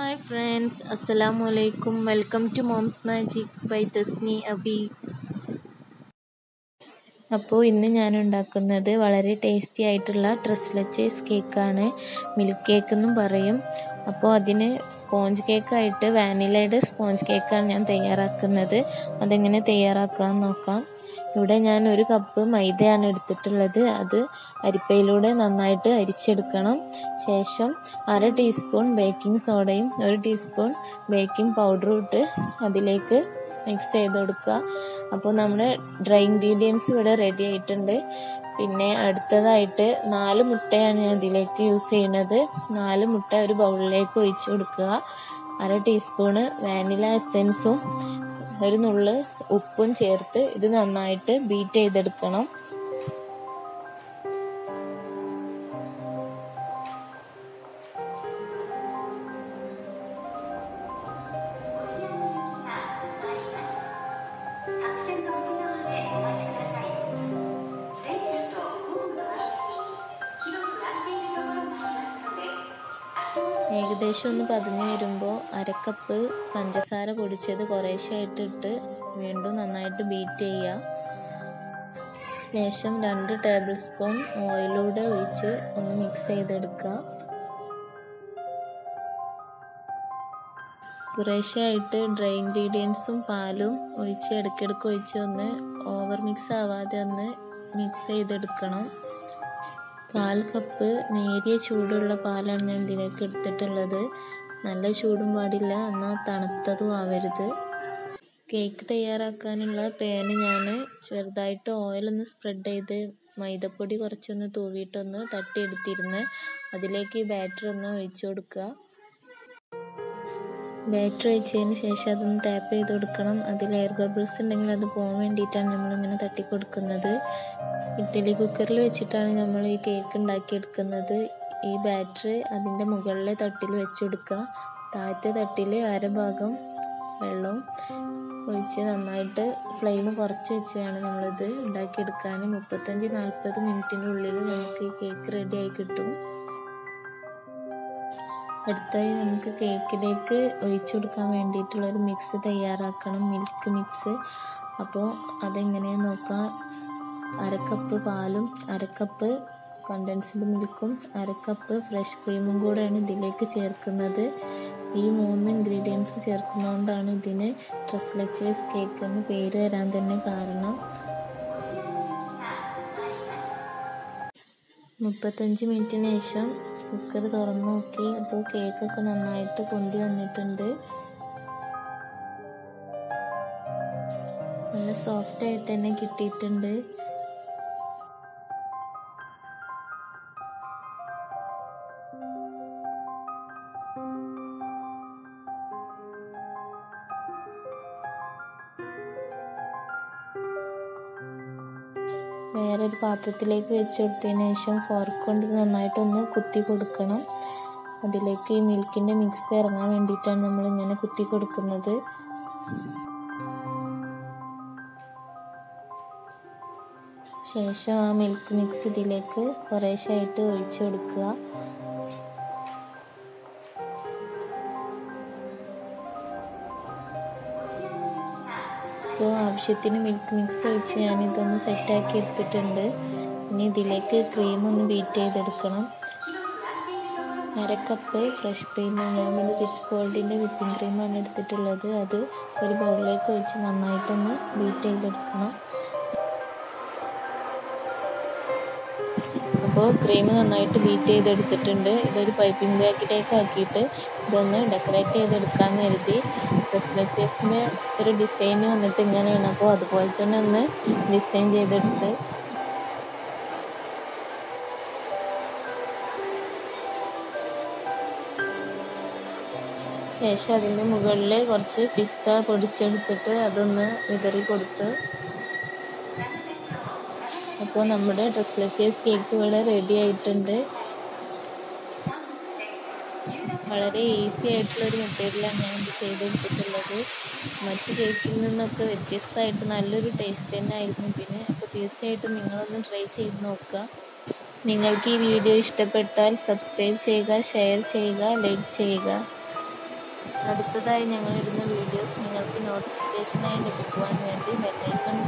hi friends അസ്സലാമു അലൈക്കും welcome to moms magic by Thasni Abi അപ്പോൾ ഇന്ന് ഞാൻ ഉണ്ടാക്കുന്നത് വളരെ ടേസ്റ്റി ആയിട്ടുള്ള ട്രസ്ലച്ചേസ് കേക്കാണ് മിൽക്ക് കേക്ക് എന്നും പറയും അപ്പോൾ അതിന് സ്പോഞ്ച് കേക്കായിട്ട് വാനിലയുടെ സ്പോഞ്ച് കേക്കാണ് ഞാൻ തയ്യാറാക്കുന്നത് അതെങ്ങനെ തയ്യാറാക്കാമെന്ന് നോക്കാം ഇവിടെ ഞാൻ ഒരു കപ്പ് മൈദയാണ് എടുത്തിട്ടുള്ളത് അത് അരിപ്പയിലൂടെ നന്നായിട്ട് അരിച്ചെടുക്കണം ശേഷം അര ടീസ്പൂൺ ബേക്കിംഗ് സോഡയും ഒരു ടീസ്പൂൺ ബേക്കിംഗ് പൗഡറും ഇട്ട് അതിലേക്ക് മിക്സ് ചെയ്ത് കൊടുക്കുക അപ്പോൾ നമ്മുടെ ഡ്രൈ ഇൻഗ്രീഡിയൻസ് ഇവിടെ റെഡി ആയിട്ടുണ്ട് പിന്നെ അടുത്തതായിട്ട് നാല് മുട്ടയാണ് ഞാൻ ഇതിലേക്ക് യൂസ് ചെയ്യുന്നത് നാല് മുട്ട ഒരു ബൗളിലേക്ക് ഒഴിച്ച് കൊടുക്കുക അര ടീസ്പൂണ് വാനില എസെൻസും ഒരു നുള്ള് ഉപ്പും ചേർത്ത് ഇത് നന്നായിട്ട് ബീറ്റ് ചെയ്തെടുക്കണം ഏകദേശം ഒന്ന് പതിഞ്ഞ് വരുമ്പോൾ അരക്കപ്പ് പഞ്ചസാര പൊടിച്ചത് കുറേശ്ശായിട്ട് ഇട്ട് വീണ്ടും നന്നായിട്ട് ബീറ്റ് ചെയ്യുക ശേഷം രണ്ട് ടേബിൾ സ്പൂൺ ഓയിലൂടെ ഒഴിച്ച് ഒന്ന് മിക്സ് ചെയ്തെടുക്കുക കുറേശ്ശായിട്ട് ഡ്രൈ ഇൻഗ്രീഡിയൻസും പാലും ഒഴിച്ച് ഇടയ്ക്കിടയ്ക്ക് ഒഴിച്ച് ഒന്ന് ഓവർ മിക്സ് ആവാതെ ഒന്ന് മിക്സ് ചെയ്തെടുക്കണം കാൽ കപ്പ് നേരിയ ചൂടുള്ള പാലാണ് ഞാൻ ഇതിലേക്ക് എടുത്തിട്ടുള്ളത് നല്ല ചൂടും പാടില്ല എന്നാൽ തണുത്തതും ആവരുത് കേക്ക് തയ്യാറാക്കാനുള്ള പാന് ഞാൻ ചെറുതായിട്ട് ഓയിലൊന്ന് സ്പ്രെഡ് ചെയ്ത് മൈദപ്പൊടി കുറച്ചൊന്ന് തൂവിയിട്ടൊന്ന് തട്ടിയെടുത്തിരുന്ന് അതിലേക്ക് ഈ ബാറ്റർ ഒന്ന് ഒഴിച്ചു കൊടുക്കുക ബാറ്റർ ഒഴിച്ചതിന് ശേഷം അതൊന്ന് ടാപ്പ് ചെയ്ത് കൊടുക്കണം അതിൽ എയർ ബബിൾസ് ഉണ്ടെങ്കിൽ അത് പോകാൻ വേണ്ടിയിട്ടാണ് നമ്മളിങ്ങനെ തട്ടി കൊടുക്കുന്നത് ഇഡ്ഡലി കുക്കറിൽ വെച്ചിട്ടാണ് നമ്മൾ ഈ കേക്ക് ഉണ്ടാക്കിയെടുക്കുന്നത് ഈ ബാറ്റർ അതിൻ്റെ മുകളിലെ തട്ടിൽ വെച്ച് കൊടുക്കുക താഴത്തെ തട്ടിൽ അരഭാഗം വെള്ളവും ഒഴിച്ച് നന്നായിട്ട് ഫ്ലെയിം കുറച്ച് വെച്ച് വേണം നമ്മളിത് ഉണ്ടാക്കിയെടുക്കാൻ മുപ്പത്തഞ്ച് നാൽപ്പത് മിനിറ്റിൻ്റെ ഉള്ളിൽ നമുക്ക് ഈ കേക്ക് റെഡി ആയി കിട്ടും അടുത്തായി നമുക്ക് കേക്കിലേക്ക് ഒഴിച്ചു കൊടുക്കാൻ വേണ്ടിയിട്ടുള്ള ഒരു മിക്സ് തയ്യാറാക്കണം മിൽക്ക് മിക്സ് അപ്പോൾ അതെങ്ങനെയാന്ന് നോക്കാം അരക്കപ്പ് പാലും അരക്കപ്പ് കണ്ടൻസ്ഡ് മിൽക്കും അരക്കപ്പ് ഫ്രഷ് ക്രീമും കൂടെയാണ് ഇതിലേക്ക് ചേർക്കുന്നത് ഈ മൂന്ന് ഇൻഗ്രീഡിയൻസ് ചേർക്കുന്നതുകൊണ്ടാണ് ഇതിന് ട്രസ്ലച്ചേഴ്സ് കേക്ക് എന്ന് പേര് വരാൻ തന്നെ കാരണം മുപ്പത്തഞ്ച് മിനിറ്റിന് ശേഷം കുക്കർ തുറന്നു നോക്കി അപ്പോൾ കേക്കൊക്കെ നന്നായിട്ട് പൊന്തി വന്നിട്ടുണ്ട് നല്ല സോഫ്റ്റ് ആയിട്ട് തന്നെ കിട്ടിയിട്ടുണ്ട് വേറൊരു പാത്രത്തിലേക്ക് വെച്ച് കൊടുത്തതിന് ശേഷം ഫോർക്ക് കൊണ്ട് നന്നായിട്ടൊന്ന് കുത്തി കൊടുക്കണം അതിലേക്ക് ഈ മിൽക്കിൻ്റെ മിക്സ് ഇറങ്ങാൻ വേണ്ടിയിട്ടാണ് നമ്മൾ ഇങ്ങനെ കുത്തി കൊടുക്കുന്നത് ശേഷം ആ മിൽക്ക് മിക്സ് ഇതിലേക്ക് കുറേശ്ശായിട്ട് ഒഴിച്ചു കൊടുക്കുക അപ്പോൾ ആവശ്യത്തിന് മിൽക്ക് മിക്സ് ഒഴിച്ച് ഞാനിതൊന്ന് സെറ്റാക്കി എടുത്തിട്ടുണ്ട് ഇനി ഇതിലേക്ക് ക്രീം ഒന്ന് ബീറ്റ് ചെയ്തെടുക്കണം അര കപ്പ് ഫ്രഷ് ക്രീം ഞാൻ വേണ്ടി റിച്ച് ഗോൾഡിൻ്റെ വിപ്പിംഗ് ക്രീമാണ് എടുത്തിട്ടുള്ളത് അത് ഒരു ബൗളിലേക്ക് ഒഴിച്ച് നന്നായിട്ടൊന്ന് ബീറ്റ് ചെയ്തെടുക്കണം അപ്പോൾ ക്രീം നന്നായിട്ട് ബീറ്റ് ചെയ്തെടുത്തിട്ടുണ്ട് ഇതൊരു പൈപ്പിംഗ് ബാഗിലേക്ക് ആക്കിയിട്ട് ഇതൊന്ന് ഡെക്കറേറ്റ് ചെയ്തെടുക്കാമെന്ന് കരുതി ക്രിസ്മച്ചേഴ്സിൻ്റെ ഒരു ഡിസൈൻ വന്നിട്ട് ഇങ്ങനെയാണ് അപ്പോൾ അതുപോലെ തന്നെ ഒന്ന് ഡിസൈൻ ചെയ്തെടുത്ത് ശേഷം അതിൻ്റെ മുകളിൽ കുറച്ച് പിസ്ത പൊടിച്ചെടുത്തിട്ട് അതൊന്ന് വിതറി കൊടുത്ത് അപ്പോൾ നമ്മുടെ ഡ്രസ്ലെറ്റേഴ്സ് കേക്ക് ഇവിടെ റെഡി ആയിട്ടുണ്ട് വളരെ ഈസി ആയിട്ടുള്ള ഒരു മെത്തേഡിലാണ് ഞാൻ ഇത് ചെയ്തെടുത്തിട്ടുള്ളത് മറ്റ് കേക്കിൽ നിന്നൊക്കെ വ്യത്യസ്തമായിട്ട് നല്ലൊരു ടേസ്റ്റ് തന്നെ ആയിരുന്നു ഇതിന് അപ്പോൾ തീർച്ചയായിട്ടും നിങ്ങളൊന്ന് ട്രൈ ചെയ്ത് നോക്കുക നിങ്ങൾക്ക് ഈ വീഡിയോ ഇഷ്ടപ്പെട്ടാൽ സബ്സ്ക്രൈബ് ചെയ്യുക ഷെയർ ചെയ്യുക ലൈക്ക് ചെയ്യുക അടുത്തതായി ഞങ്ങൾ ഇടുന്ന വീഡിയോസ് നിങ്ങൾക്ക് നോട്ടിഫിക്കേഷനായി ലഭിക്കുവാൻ വേണ്ടി ബെല്ലൈക്കൺ